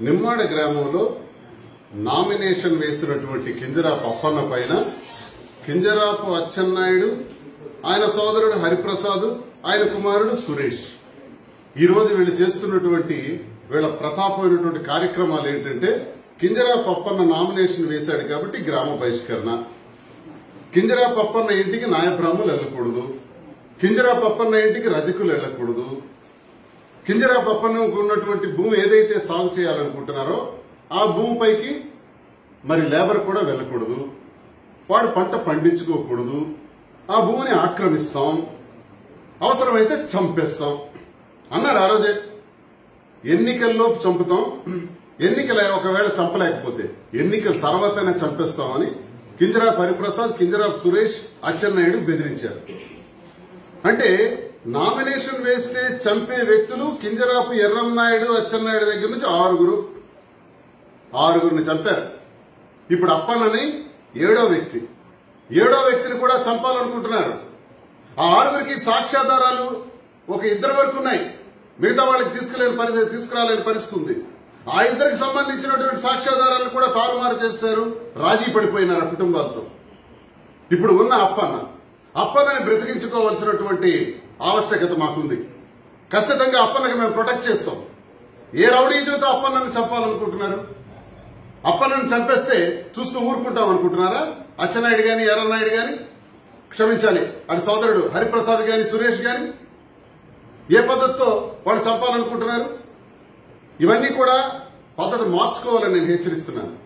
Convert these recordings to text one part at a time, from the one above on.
నిమ్మాడ గ్రామంలో నామినేషన్ వేసినటువంటి కింజరాపు అప్పన్న పైన కింజరాపు అచ్చెన్నాయుడు ఆయన సోదరుడు హరిప్రసాద్ ఆయన కుమారుడు సురేష్ ఈ రోజు వీళ్ళు చేస్తున్నటువంటి వీళ్ళ ప్రతాపమైనటువంటి కార్యక్రమాలు ఏంటంటే కింజరా పప్పన్న నామినేషన్ వేశాడు కాబట్టి గ్రామ బహిష్కరణ కింజరా పప్పన్న ఇంటికి నాయబ్రాహ్మలు వెళ్ళకూడదు కింజరా పప్పన్న ఇంటికి రజకులు వెళ్ళకూడదు కింజరా పప్పన్నకు ఉన్నటువంటి భూమి ఏదైతే సాగు చేయాలనుకుంటున్నారో ఆ భూమిపైకి మరి లేబర్ కూడా వెళ్ళకూడదు వాడు పంట పండించుకోకూడదు ఆ భూమిని ఆక్రమిస్తాం అవసరమైతే చంపేస్తాం అన్నారు ఆ రోజే ఎన్నికల్లో చంపుతాం ఎన్నికల ఒకవేళ చంపలేకపోతే ఎన్నికల తర్వాతనే చంపేస్తామని కింజరాపు హరిప్రసాద్ కింజరాపు సురేష్ అచ్చెన్నాయుడు బెదిరించారు అంటే నామినేషన్ వేస్తే చంపే వ్యక్తులు కింజరాపు ఎర్రంనాయుడు అచ్చెన్నాయుడు దగ్గర నుంచి ఆరుగురు ఆరుగురిని చంపారు ఇప్పుడు అప్పన్నని ఏడో వ్యక్తి ఏడో వ్యక్తిని కూడా చంపాలనుకుంటున్నారు ఆ ఆరుగురికి సాక్ష్యాధారాలు ఒక ఇద్దరు వరకు ఉన్నాయి మిగతా వాళ్ళకి తీసుకులేని పరిస్థితి తీసుకురాలేని పరిస్థితి ఉంది ఆ ఇద్దరికి సంబంధించినటువంటి సాక్ష్యాధారాలను కూడా తారుమారు చేశారు రాజీ పడిపోయినారు ఆ కుటుంబాలతో ఇప్పుడు ఉన్న అప్పన్న అప్పన్నని బ్రతికించుకోవాల్సినటువంటి ఆవశ్యకత మాకుంది ఖచ్చితంగా అప్పన్నకి మేము ప్రొటెక్ట్ చేస్తాం ఏ రౌడీజుతో అప్పన్నని చంపాలనుకుంటున్నారు అప్పన్నని చంపేస్తే చూస్తూ ఊరుకుంటాం అనుకుంటున్నారా అచ్చెన్నాయుడు గాని ఎర్రనాయుడు గాని క్షమించాలి అటు సోదరుడు హరిప్రసాద్ గాని సురేష్ గాని ఏ పద్ధతితో వాళ్ళు చంపాలనుకుంటున్నారు ఇవన్నీ కూడా పద్ధతి మార్చుకోవాలని నేను హెచ్చరిస్తున్నాను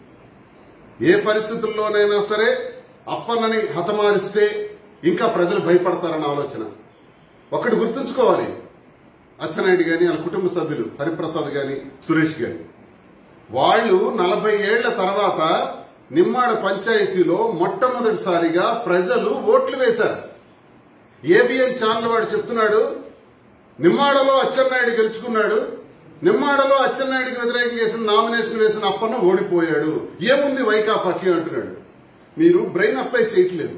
ఏ పరిస్థితుల్లోనైనా సరే అప్పన్నని హతమారిస్తే ఇంకా ప్రజలు భయపడతారన్న ఆలోచన ఒకటి గుర్తుంచుకోవాలి అచ్చెన్నాయుడు గాని వాళ్ళ కుటుంబ సభ్యులు హరిప్రసాద్ గాని సురేష్ గాని వాళ్ళు నలభై ఏళ్ల తర్వాత నిమ్మాడ పంచాయతీలో మొట్టమొదటిసారిగా ప్రజలు ఓట్లు వేశారు ఏబిఎన్ ఛానల్ వాడు చెప్తున్నాడు నిమ్మాడలో అచ్చెన్నాయుడు గెలుచుకున్నాడు నిమ్మాడలో అచ్చెన్నాయుడికి వ్యతిరేకంగా వేసిన నామినేషన్ వేసిన అప్పన్న ఓడిపోయాడు ఏముంది వైకాపాకి అంటున్నాడు మీరు బ్రెయిన్ అప్లై చేయట్లేదు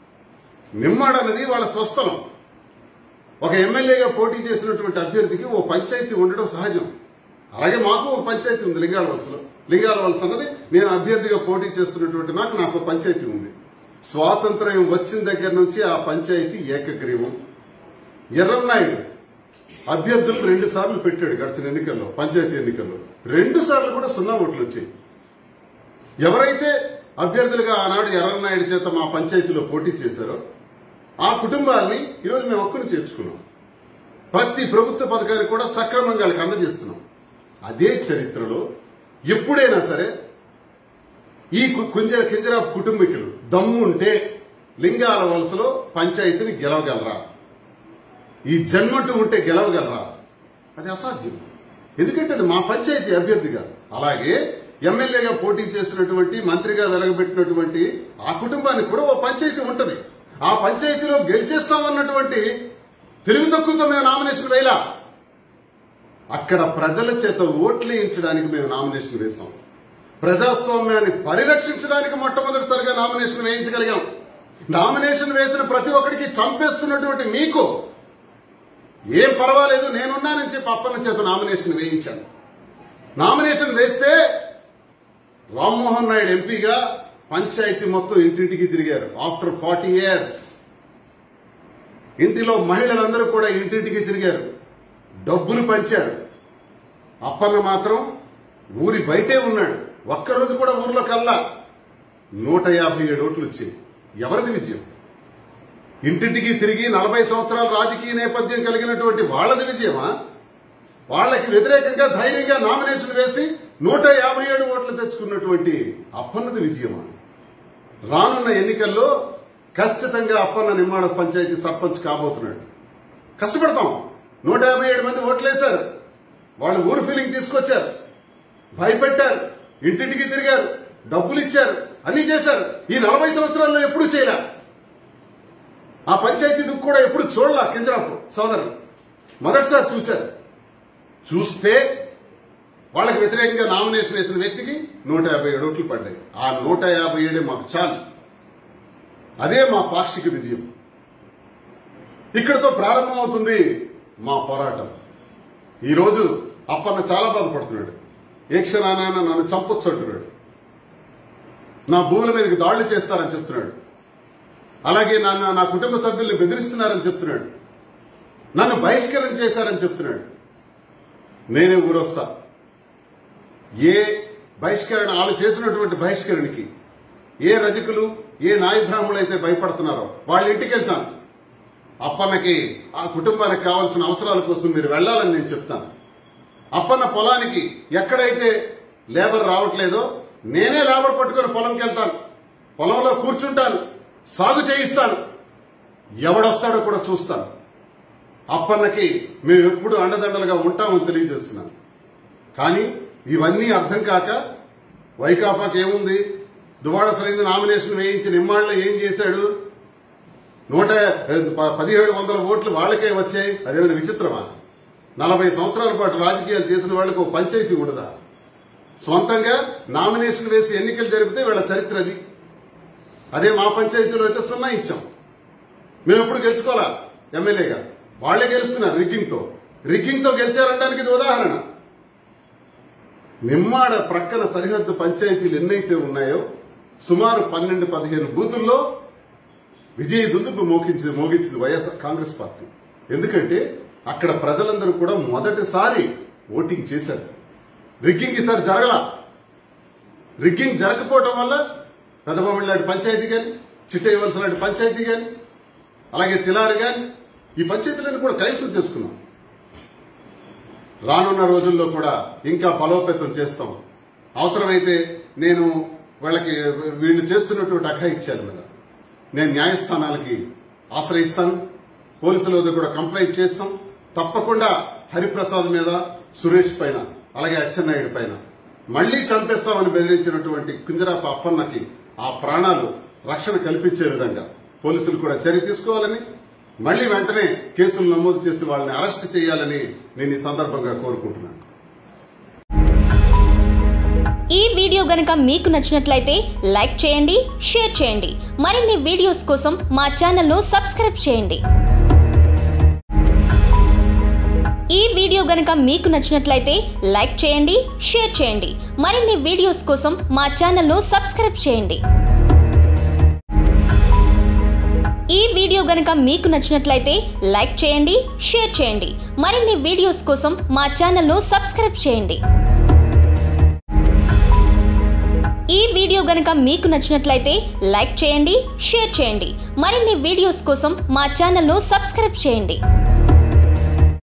నిమ్మాడ అనేది వాళ్ళ స్వస్థలం ఒక ఎమ్మెల్యేగా పోటీ చేసినటువంటి అభ్యర్థికి ఓ పంచాయతీ ఉండడం సహజం అలాగే మాకు ఒక పంచాయతీ ఉంది లింగాల వలసలో లింగాల వలస అన్నది నేను అభ్యర్థిగా పోటీ చేస్తున్నటువంటి నాకు నాకు ఒక పంచాయతీ ఉంది స్వాతంత్ర్యం వచ్చిన దగ్గర నుంచి ఆ పంచాయతీ ఏకగ్రీవం ఎర్రన్నాయుడు అభ్యర్థులు రెండు సార్లు పెట్టాడు గడిచిన ఎన్నికల్లో పంచాయతీ ఎన్నికల్లో రెండు సార్లు కూడా సున్నా ఓట్లు వచ్చాయి ఎవరైతే అభ్యర్థులుగా ఆనాడు ఎర్రన్నాయుడు చేత మా పంచాయతీలో పోటీ చేశారో ఆ కుటుంబాల్ని ఈరోజు మేము హక్కును చేర్చుకున్నాం ప్రతి ప్రభుత్వ పథకాన్ని కూడా సక్రమంగా వాళ్ళకి అందజేస్తున్నాం అదే చరిత్రలో ఎప్పుడైనా సరే ఈ కు- కుంజర కింజర కుటుంబీకులు దమ్ముంటే లింగాల వలసలో పంచాయతీని గెలవగలరా ఈ జన్మటు ఉంటే గెలవగలరా అది అసాధ్యం ఎందుకంటే అది మా పంచాయతీ అభ్యర్థిగా అలాగే ఎమ్మెల్యేగా పోటీ చేసినటువంటి మంత్రిగా వెలగబెట్టినటువంటి ఆ కుటుంబానికి కూడా ఓ పంచాయతీ ఉంటది ఆ పంచాయతీలో గెలిచేస్తామన్నటువంటి తెలుగు తక్కువతో మేము నామినేషన్ వేయలా అక్కడ ప్రజల చేత ఓట్లు వేయించడానికి మేము నామినేషన్ వేశాం ప్రజాస్వామ్యాన్ని పరిరక్షించడానికి మొట్టమొదటిసారిగా నామినేషన్ వేయించగలిగాం నామినేషన్ వేసిన ప్రతి ఒక్కడికి చంపేస్తున్నటువంటి మీకు ఏం పర్వాలేదు నేనున్నానని చెప్పి అప్పన్న చేత నామినేషన్ వేయించాను నామినేషన్ వేస్తే రామ్మోహన్ నాయుడు ఎంపీగా పంచాయతీ మొత్తం ఇంటింటికి తిరిగారు ఆఫ్టర్ ఫార్టీ ఇయర్స్ ఇంటిలో మహిళలందరూ కూడా ఇంటింటికి తిరిగారు డబ్బులు పంచారు అప్పన్న మాత్రం ఊరి బయటే ఉన్నాడు ఒక్కరోజు కూడా ఊర్లో కల్లా నూట యాభై ఏడు ఓట్లు వచ్చాయి ఎవరిది విజయం ఇంటింటికి తిరిగి నలభై సంవత్సరాల రాజకీయ నేపథ్యం కలిగినటువంటి వాళ్ళది విజయమా వాళ్ళకి వ్యతిరేకంగా ధైర్యంగా నామినేషన్ వేసి నూట యాభై ఏడు ఓట్లు తెచ్చుకున్నటువంటి అప్పన్నది విజయమా రానున్న ఎన్నికల్లో ఖచ్చితంగా అప్పన్న నిమ్మాడ పంచాయతీ సర్పంచ్ కాబోతున్నాడు కష్టపడతాం నూట యాభై ఏడు మంది ఓట్లేశారు వాళ్ళు ఊరు ఫీలింగ్ తీసుకొచ్చారు భయపెట్టారు ఇంటింటికి తిరిగారు డబ్బులు ఇచ్చారు అన్ని చేశారు ఈ నలభై సంవత్సరాల్లో ఎప్పుడూ చేయలే ఆ పంచాయతీ దుక్కు కూడా ఎప్పుడు చూడలా కింజరాపు సోదరులు మొదటిసారి చూశారు చూస్తే వాళ్ళకి వ్యతిరేకంగా నామినేషన్ వేసిన వ్యక్తికి నూట యాభై ఏడు ఓట్లు పడ్డాయి ఆ నూట యాభై ఏడే మాకు చాలు అదే మా పాక్షిక విజయం ఇక్కడితో ప్రారంభమవుతుంది మా పోరాటం ఈరోజు అప్పన్న చాలా బాధపడుతున్నాడు ఏ క్షణాన నన్ను చంపొచ్చు అంటున్నాడు నా భూముల మీదకి దాడులు చేస్తారని చెప్తున్నాడు అలాగే నన్ను నా కుటుంబ సభ్యుల్ని బెదిరిస్తున్నారని చెప్తున్నాడు నన్ను బహిష్కరణ చేశారని చెప్తున్నాడు నేనే ఊరొస్తా ఏ బహిష్కరణ వాళ్ళు చేసినటువంటి బహిష్కరణకి ఏ రజకులు ఏ నాయ బ్రాహ్మణులు అయితే భయపడుతున్నారో వాళ్ళ ఇంటికి వెళ్తాను అప్పన్నకి ఆ కుటుంబానికి కావాల్సిన అవసరాల కోసం మీరు వెళ్ళాలని నేను చెప్తాను అప్పన్న పొలానికి ఎక్కడైతే లేబర్ రావట్లేదో నేనే లేబర్ పట్టుకొని పొలంకి వెళ్తాను పొలంలో కూర్చుంటాను సాగు చేయిస్తాను ఎవడొస్తాడో కూడా చూస్తాను అప్పన్నకి మేము ఎప్పుడు అండదండలుగా ఉంటామని తెలియజేస్తున్నాను కానీ ఇవన్నీ అర్థం కాక వైకాపాకి ఏముంది దువాడ శ్రేణి నామినేషన్ వేయించిన ఇమ్మాళ్ళలో ఏం చేశాడు నూట ప- పదిహేడు వందల ఓట్లు వాళ్ళకే వచ్చాయి అదేమైనా విచిత్రమా నలభై సంవత్సరాల పాటు రాజకీయాలు చేసిన వాళ్ళకు ఓ పంచాయతీ ఉండదా సొంతంగా నామినేషన్ వేసి ఎన్నికలు జరిపితే వీళ్ళ చరిత్ర అది అదే మా పంచాయతీలో అయితే సున్నా ఇచ్చాం మేము ఎప్పుడు గెలుచుకోవాలా ఎమ్మెల్యేగా వాళ్లే గెలుస్తున్నారు రిగ్గింగ్ తో రిగ్గింగ్ తో గెలిచారనడానికి ఇది ఉదాహరణ నిమ్మాడ ప్రక్కన సరిహద్దు పంచాయతీలు ఎన్నైతే ఉన్నాయో సుమారు పన్నెండు పదిహేను బూతుల్లో విజయ దుందుపు మోగించింది మోగించింది వైఎస్ఆర్ కాంగ్రెస్ పార్టీ ఎందుకంటే అక్కడ ప్రజలందరూ కూడా మొదటిసారి ఓటింగ్ చేశారు రిగ్గింగ్ ఈసారి జరగల రిగ్గింగ్ జరగకపోవటం వల్ల పెద్దబొమ్మడి లాంటి పంచాయతీ కానీ చిట్టయ్యవలస లాంటి పంచాయతీ కానీ అలాగే తిలారి కానీ ఈ పంచాయతీలను కూడా కైవసం చేసుకున్నాం రానున్న రోజుల్లో కూడా ఇంకా బలోపేతం చేస్తాం అవసరమైతే నేను వాళ్ళకి వీళ్ళు చేస్తున్నటువంటి అఘాయిత్యాల మీద నేను న్యాయస్థానాలకి ఆశ్రయిస్తాను పోలీసుల వద్ద కూడా కంప్లైంట్ చేస్తాం తప్పకుండా హరిప్రసాద్ మీద సురేష్ పైన అలాగే అచ్చెన్నాయుడు పైన మళ్లీ చంపేస్తామని బెదిరించినటువంటి కుంజరాప అప్పన్నకి ఆ ప్రాణాలు రక్షణ కల్పించే విధంగా పోలీసులు కూడా చర్య తీసుకోవాలని మళ్లీ వెంటనే కేసులు నమోదు చేసి వాళ్ళని అరెస్ట్ చేయాలని నేను ఈ సందర్భంగా కోరుకుంటున్నాను ఈ వీడియో గనుక మీకు నచ్చినట్లయితే లైక్ చేయండి షేర్ చేయండి మరిన్ని వీడియోస్ కోసం మా ఛానల్ను సబ్స్క్రైబ్ చేయండి ఈ వీడియో గనుక మీకు నచ్చినట్లయితే లైక్ చేయండి షేర్ చేయండి మరిన్ని వీడియోస్ కోసం మా ఛానల్ను సబ్స్క్రైబ్ చేయండి ఈ వీడియో గనుక మీకు నచ్చినట్లయితే లైక్ చేయండి షేర్ చేయండి మరిన్ని వీడియోస్ కోసం మా ఛానల్ను సబ్స్క్రైబ్ చేయండి ఈ వీడియో గనుక మీకు నచ్చినట్లయితే లైక్ చేయండి షేర్ చేయండి మరిన్ని వీడియోస్ కోసం మా ఛానల్ను సబ్స్క్రైబ్ చేయండి